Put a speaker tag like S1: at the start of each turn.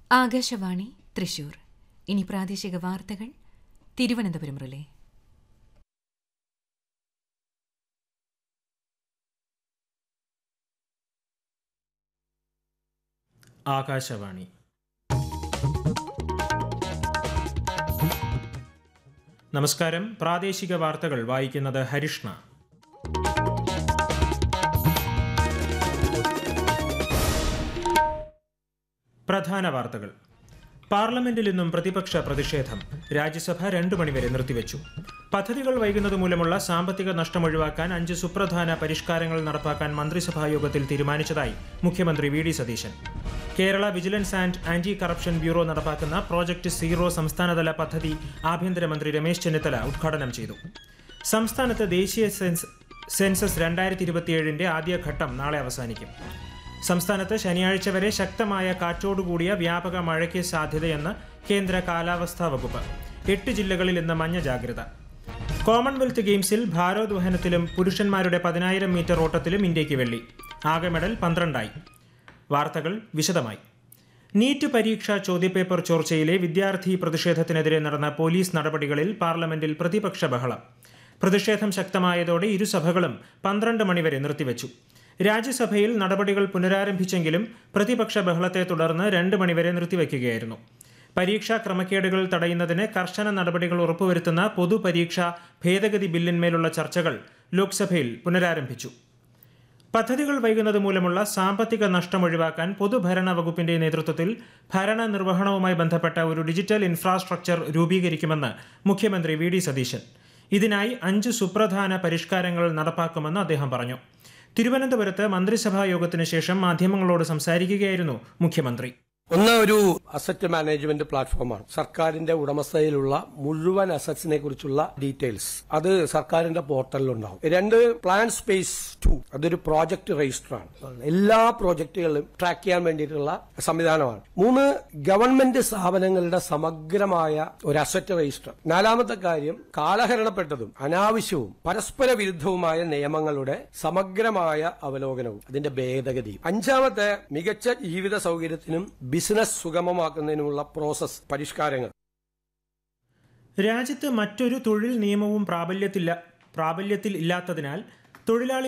S1: ആകാശവാണി തൃശൂർ ഇനി പ്രാദേശിക വാർത്തകൾ തിരുവനന്തപുരം റിലേ
S2: ആകാശവാണി നമസ്കാരം പ്രാദേശിക വാർത്തകൾ വായിക്കുന്നത് ഹരിഷ്ണ പ്രധാന വാർത്തകൾ പാർലമെന്റിൽ ഇന്നും പ്രതിപക്ഷ പ്രതിഷേധം രാജ്യസഭ രണ്ടു മണിവരെ നിർത്തിവെച്ചു പദ്ധതികൾ വൈകുന്നത് മൂലമുള്ള സാമ്പത്തിക നഷ്ടം ഒഴിവാക്കാൻ അഞ്ച് സുപ്രധാന പരിഷ്കാരങ്ങൾ നടപ്പാക്കാൻ മന്ത്രിസഭാ യോഗത്തിൽ തീരുമാനിച്ചതായി മുഖ്യമന്ത്രി V D Satheesan Kerala vigilance and anti corruption bureau നടപ്പാക്കുന്ന പ്രോജക്ട് സീറോ സംസ്ഥാനതല പദ്ധതി ആഭ്യന്തരമന്ത്രി രമേശ് ചെന്നിത്തല ഉദ്ഘാടനം ചെയ്തു സംസ്ഥാനത്ത് ദേശീയ സെൻസ് സെൻസസ് രണ്ടായിരത്തി ഇരുപത്തിയേഴിന്റെ ആദ്യഘട്ടം നാളെ അവസാനിക്കും സംസ്ഥാനത്ത് ശനിയാഴ്ച വരെ ശക്തമായ കാറ്റോടുകൂടിയ വ്യാപക മഴയ്ക്ക് സാധ്യതയെന്ന് കേന്ദ്ര കാലാവസ്ഥാ വകുപ്പ് എട്ട് ജില്ലകളിൽ ഇന്ന് മഞ്ഞ ജാഗ്രത കോമൺവെൽത്ത് ഗെയിംസിൽ ഭാരോദ്വഹനത്തിലും പുരുഷന്മാരുടെ പതിനായിരം മീറ്റർ ഓട്ടത്തിലും ഇന്ത്യയ്ക്ക് വെള്ളി ആകെ മെഡൽ പന്ത്രണ്ടായി വാർത്തകൾ വിശദമായി നീറ്റ് പരീക്ഷാ ചോദ്യപേപ്പർ ചോർച്ചയിലെ വിദ്യാർത്ഥി പ്രതിഷേധത്തിനെതിരെ നടന്ന പോലീസ് നടപടികളിൽ പാർലമെന്റിൽ പ്രതിപക്ഷ ബഹളം പ്രതിഷേധം ശക്തമായതോടെ ഇരുസഭകളും പന്ത്രണ്ട് മണിവരെ നിർത്തിവെച്ചു രാജ്യസഭയിൽ നടപടികൾ പുനരാരംഭിച്ചെങ്കിലും പ്രതിപക്ഷ ബഹളത്തെ തുടർന്ന് രണ്ട് മണിവരെ നിർത്തിവെക്കുകയായിരുന്നു പരീക്ഷാ ക്രമക്കേടുകൾ തടയുന്നതിന് കർശന നടപടികൾ ഉറപ്പുവരുത്തുന്ന പൊതുപരീക്ഷാ ഭേദഗതി ബില്ലിന്മേലുള്ള ചർച്ചകൾ ലോക്സഭയിൽ പുനരാരംഭിച്ചു പദ്ധതികൾ വൈകുന്നത് മൂലമുള്ള സാമ്പത്തിക നഷ്ടം ഒഴിവാക്കാൻ പൊതുഭരണ വകുപ്പിന്റെ നേതൃത്വത്തിൽ ഭരണ നിർവഹണവുമായി ബന്ധപ്പെട്ട ഒരു ഡിജിറ്റൽ ഇൻഫ്രാസ്ട്രക്ചർ രൂപീകരിക്കുമെന്ന് മുഖ്യമന്ത്രി വി ഡി സതീശൻ ഇതിനായി അഞ്ച് സുപ്രധാന പരിഷ്കാരങ്ങൾ നടപ്പാക്കുമെന്ന് അദ്ദേഹം പറഞ്ഞു തിരുവനന്തപുരത്ത് മന്ത്രിസഭാ യോഗത്തിന് ശേഷം മാധ്യമങ്ങളോട് സംസാരിക്കുകയായിരുന്നു മുഖ്യമന്ത്രി
S3: ഒന്ന് ഒരു അസറ്റ് മാനേജ്മെന്റ് പ്ലാറ്റ്ഫോമാണ് സർക്കാരിന്റെ ഉടമസ്ഥയിലുള്ള മുഴുവൻ അസറ്റ്സിനെ കുറിച്ചുള്ള ഡീറ്റെയിൽസ് അത് സർക്കാരിന്റെ പോർട്ടലിലുണ്ടാവും രണ്ട് പ്ലാൻ സ്പേസ് ടു അതൊരു പ്രോജക്ട് രജിസ്റ്റർ ആണ് എല്ലാ പ്രോജക്റ്റുകളും ട്രാക്ക് ചെയ്യാൻ വേണ്ടിയിട്ടുള്ള സംവിധാനമാണ് മൂന്ന് ഗവൺമെന്റ് സ്ഥാപനങ്ങളുടെ സമഗ്രമായ ഒരു അസറ്റ് രജിസ്റ്റർ നാലാമത്തെ കാര്യം കാലഹരണപ്പെട്ടതും അനാവശ്യവും പരസ്പര വിരുദ്ധവുമായ നിയമങ്ങളുടെ സമഗ്രമായ അവലോകനവും അതിന്റെ ഭേദഗതിയും അഞ്ചാമത്തെ മികച്ച ജീവിത സൗകര്യത്തിനും ബിസിനസ് സുഗമമാക്കുന്നതിനുമുള്ള പ്രോസസ് പരിഷ്കാരങ്ങൾ
S2: രാജ്യത്ത് മറ്റൊരു തൊഴിൽ നിയമവും പ്രാബല്യത്തില്ല പ്രാബല്യത്തിൽ ഇല്ലാത്തതിനാൽ തൊഴിലാളി